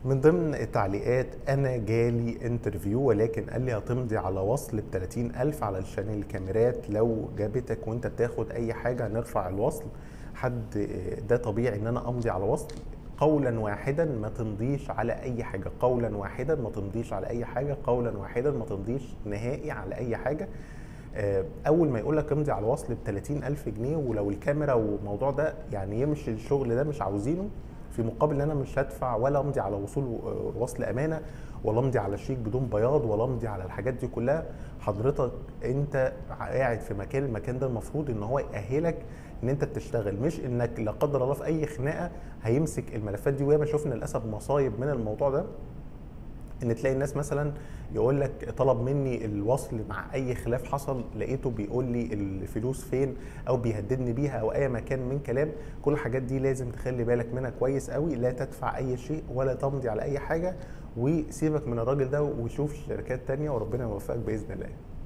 من ضمن التعليقات انا جالي انترفيو ولكن قال لي هتمضي على وصل ب 30000 علشان الكاميرات لو جابتك وانت بتاخد اي حاجه هنرفع الوصل حد ده طبيعي ان انا امضي على وصل قولا واحدا ما تمضيش على اي حاجه قولا واحدا ما تمضيش على اي حاجه قولا واحدا ما تمضيش نهائي على اي حاجه آه، اول ما يقول لك امضي على الوصل ب 30000 جنيه ولو الكاميرا والموضوع ده يعني يمشي الشغل ده مش عاوزينه في مقابل ان انا مش هدفع ولا امضي على وصول و- وصل امانه ولا امضي على شيك بدون بياض ولا امضي على الحاجات دي كلها حضرتك انت قاعد في مكان المكان ده المفروض ان هو يأهلك ان انت تشتغل مش انك لا قدر الله في اي خناقه هيمسك الملفات دي وياما شفنا للاسف مصايب من الموضوع ده ان تلاقي الناس مثلا يقول لك طلب مني الوصل مع اي خلاف حصل لقيته بيقول لي الفلوس فين او بيهددني بيها او اي مكان من كلام كل الحاجات دي لازم تخلي بالك منها كويس قوي لا تدفع اي شيء ولا تمضي على اي حاجه وسيبك من الراجل ده وشوف شركات تانية وربنا يوفقك باذن الله